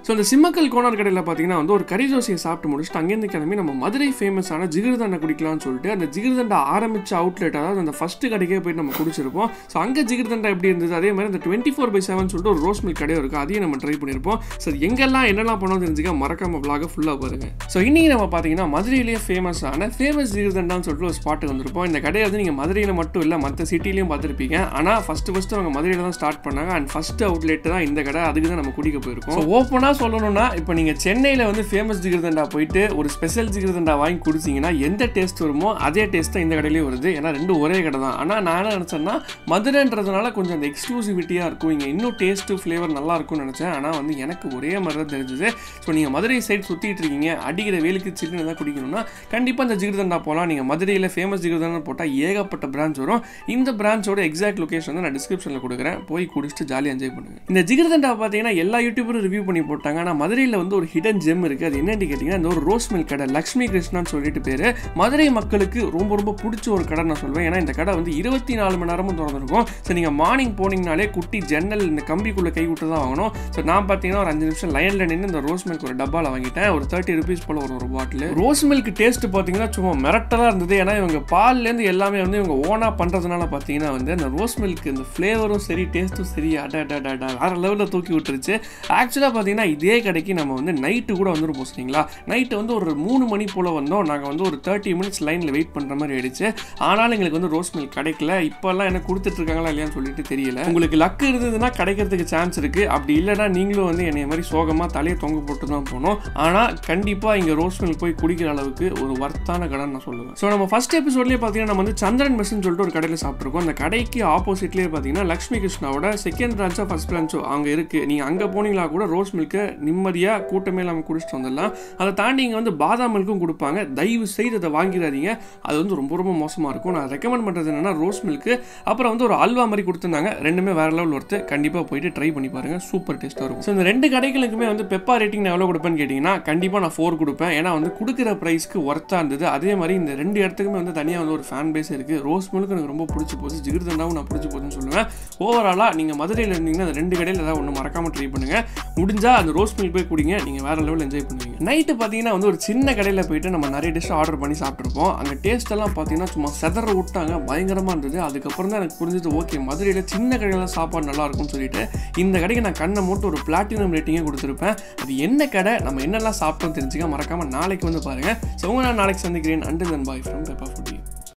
so இந்த சிம்மக்கல் கோனார் கடையில் பார்த்தீங்கன்னா வந்து ஒரு கறி தோசையை சாப்பிட்டு முடிச்சுட்டு அங்கேருந்து கிளம்பி நம்ம மதுரை ஃபேமஸான ஜிகிர்தண்டை குடிக்கலாம்னு சொல்லிட்டு அந்த ஜிகிர்தண்டா ஆரம்பிச்ச அவுட்லெட் அதாவது அந்த ஃபர்ஸ்ட் கடைக்கே போயிட்டு நம்ம குடிச்சிருப்போம் ஸோ அங்கே ஜிகிர்தண்டா எப்படி இருந்தது அதே மாதிரி அந்த டுவெண்ட்டி ஃபோர் பை செவன் சொல்லிட்டு ஒரு ரோஸ் மில்க் கடையும் இருக்குது அதையும் நம்ம ட்ரை பண்ணியிருப்போம் ஸோ எங்கெல்லாம் என்னெல்லாம் பண்ணோம் தெரிஞ்சுக்க மறக்காம vlog ஃபுல்லாக பாருங்க ஸோ இன்னைக்கு நம்ம பார்த்தீங்கன்னா மதுரையிலேயே ஃபேமஸான ஃபேமஸ் ஜிகிர்தண்டான்னு சொல்லிட்டு ஒரு ஸ்பாட்டுக்கு வந்திருப்போம் இந்த கடையை வந்து நீங்கள் மதுரையில் மட்டும் இல்லை மற்ற சிட்டிலையும் பார்த்துருப்பீங்க ஆனால் ஃபஸ்ட்டு ஃபஸ்ட்டு அவங்க மதுரையில் தான் ஸ்டார்ட் பண்ணாங்க அண்ட் ஃபஸ்ட் அவுட்லெட் தான் இந்த கடை அதுக்கு தான் நம்ம குடிக்க போயிருக்கோம் ஸோ ஓப்பனாக சொல்லணும்னா இப்போ நீங்கள் சென்னையில் வந்து ஃபேமஸ் ஜிகிர்தண்டா போயிட்டு ஒரு ஸ்பெஷல் ஜிகிர்தண்டா வாங்கி குடிச்சிங்கன்னா எந்த டேஸ்ட் வருமோ அதே டேஸ்ட் தான் இந்த கடையிலையும் வருது ஏன்னா ரெண்டும் ஒரே கடை தான் ஆனால் நான் என்ன நினச்சேன்னா மதுரைன்றதுனால கொஞ்சம் அந்த எக்ஸ்க்ளூசிவிட்டியாக இருக்கும் இங்கே இன்னும் டேஸ்ட்டு ஃப்ளேவர் நல்லா இருக்கும்னு நினச்சேன் ஆனால் வந்து எனக்கு ஒரே மாதிரி தான் தெரிஞ்சது ஸோ நீங்கள் மதுரை சைடு சுற்றிட்டு இருக்கீங்க அடிக்கிற வேலுக்கு சிக்கன் தான் குடிக்கணும்னா கண்டிப்பாக இந்த ஜிகிர்தண்டா போகலாம் நீங்கள் மதுரையில் ஃபேமஸ் ஜிகிர்தண்டா போட்டால் ஏகப்பட்ட பிரான்ச் வரும் இந்த பிரான்ச்சோட எக்ஸாக்ட் லொகேஷன் வந்து நான் டிஸ்கிரிப்ஷனில் கொடுக்குறேன் போய் குடிச்சிட்டு ஜாலியாக என்ஜாய் பண்ணுங்க இந்த ஜிகிர்தண்டா பார்த்தீங்கன்னா எல்லா யூடியூபரும் ரிவ்யூ பண்ணி போட்டாங்க ஆனால் மதுரையில் வந்து ஒரு ஹிடன் ஜெம் இருக்குது அது என்னன்னு கேட்டிங்கன்னா இந்த ஒரு ரோஸ் மில்க் கடை லக்ஷ்மி கிருஷ்ணான்னு சொல்லிட்டு பேர் மதுரை மக்களுக்கு ரொம்ப ரொம்ப பிடிச்ச ஒரு கடை நான் சொல்வேன் ஏன்னா இந்த கடை வந்து இருபத்தி நாலு மணி நேரமும் திறந்துருக்கும் ஸோ நீங்கள் மார்னிங் போனீங்கனாலே குட்டி ஜன்னல் இந்த கம்பிக்குள்ளே கை விட்டு தான் வாங்கணும் ஸோ நான் பார்த்தீங்கன்னா ஒரு அஞ்சு நிமிஷம் லைனில் நின்று இந்த ரோஸ் மில்க் ஒரு டப்பாவில் வாங்கிட்டேன் ஒரு தேர்ட்டி ருபீஸ் போல் ஒரு ஒரு பாட்டில் ரோஸ் மில்க் டேஸ்ட் பார்த்தீங்கன்னா சும்மா மிரட்டலாக இருந்தது ஏன்னா இவங்க பால்லேருந்து எல்லாமே வந்து இவங்க ஓனாக பண்ணுறதுனால பார்த்தீங்கன்னா வந்து அந்த ரோஸ் மில்க் இந்த ஃப்ளேவரும் சரி டேஸ்ட்டும் சரி அடா அடா அடா வேற லெவலில் தூக்கி விட்டுருச்சு ஆக்சுவலாக பார்த்தீங்கன்னா இதே கடைக்கு நம்ம வந்து நைட்டு கூட வந்துருப்போம் சரிங்களா நைட்டு வந்து ஒரு மூணு மணி போல் வந்தோம் நாங்கள் வந்து ஒரு தேர்ட்டி மினிட்ஸ் லைனில் வெயிட் பண்ணுற மாதிரி ஆயிடுச்சு ஆனாலும் எங்களுக்கு வந்து ரோஸ் மில்க் கிடைக்கல இப்போல்லாம் என்ன கொடுத்துட்டு இருக்காங்களா இல்லையான்னு சொல்லிட்டு தெரியல உங்களுக்கு லக் இருந்ததுன்னா கிடைக்கிறதுக்கு சான்ஸ் இருக்கு அப்படி இல்லைன்னா நீங்களும் வந்து என்னைய மாதிரி சோகமாக தலையை தொங்க போட்டு தான் போகணும் ஆனால் கண்டிப்பாக இங்கே ரோஸ் மில்க் போய் குடிக்கிற அளவுக்கு ஒரு வர்த்தான கடை நான் சொல்லுவேன் ஸோ நம்ம ஃபர்ஸ்ட் எபிசோட்லேயே பார்த்தீங்கன்னா நம்ம வந்து சந்திரன் மெஸ்ன்னு சொல்லிட்டு ஒரு கடையில் சாப்பிட்ருக்கோம் அந்த கடைக்கு ஆப்போசிட்லேயே பார்த்தீங்கன்னா லக்ஷ்மி கிருஷ்ணாவோட செகண்ட் பிரான்ச்சோ ஃபர்ஸ்ட் பிரான்ச்சோ அங்கே இருக்குது நீங்கள் அங்கே போனீங்களா கூட ரோஸ் மில்க்கை நிம்மதியாக கூட்டமே இல்லாமல் குடிச்சிட்டு வந்துடலாம் அதை தாண்டி இங்கே வந்து பாதாம் மில்க்கும் கொடுப்பாங்க தயவு செய்து அதை வாங்கிடாதீங்க அது வந்து ரொம்ப ரொம்ப மோசமாக இருக்கும் நான் ரெக்கமெண்ட் பண்ணுறது என்னன்னா ரோஸ் மில்க்கு அப்புறம் வந்து ஒரு அல்வா மாதிரி கொடுத்துருந்தாங்க ரெண்டுமே வேற லெவல் ஒருத்து கண்டிப்பாக போயிட்டு ட்ரை பண்ணி பாருங்க சூப்பர் டேஸ்ட்டாக இருக்கும் ஸோ இந்த ரெண்டு கடைகளுக்குமே வந்து பெப்பா ரேட்டிங் நான் எவ்வளோ கொடுப்பேன்னு கேட்டிங்கன்னா கண்டிப்பாக நான் ஃபோர் கொடுப்பேன் ஏன்னா வந்து கொடுக்குற ப்ரைஸ்க்கு ஒர்த்தாக இருந்தது அதே மாதிரி இந்த ரெண்டு இடத்துக்குமே வந்து தனியாக வந்து ஒரு ஃபேன் பேஸ் இருக்குது ரோஸ் மில்க் எனக்கு ரொம்ப பிடிச்சி போச்சு ஜிகிர்தண்டாவும் நான் பிடிச்சி போச்சுன்னு சொல்லுவேன் ஓவராலாக நீங்கள் மதுரையில் இருந்தீங்கன்னா அந்த ரெண்டு கடையில் ஏதாவது ஒன்று மறக்காமல் ட்ரை பண்ணுங்கள் முடிஞ்சால் அந்த ரோஸ் மில்க் போய் குடிங்க நீங்கள் வேற லெவலில் என்ஜாய் பண்ணுவீங்க நைட்டு பார்த்தீங்கன்னா வந்து ஒரு சின்ன கடையில் போயிட்டு நம்ம நிறைய டிஷ் ஆர்டர் பண்ணி சாப்பிட்ருப்போம் அங்கே டேஸ்ட் எல்லாம் பார்த்தீங்கன்னா சும்மா செதற விட்டாங்க பயங்கரமாக இருந்தது அதுக்கப்புறம் தான் எனக்கு புரிஞ்சது ஓகே மதுரையில் சின்ன கடையில் சாப்பாடு நல்லா இருக்கும்னு சொல்லிட்டு இந்த கடைக்கு நான் கண்ணை மூட்டு ஒரு பிளாட்டினம் ரேட்டிங்கே கொடுத்துருப்பேன் அது என்ன கடை நம்ம என்னெல்லாம் சாப்பிட்டோம் தெரிஞ்சுக்க மறக்காமல் நாளைக்கு வந்து பாருங்கள் ஸோ உங்க நான் நாளைக்கு சந்திக்கிறேன் and then bye from Peppa foodie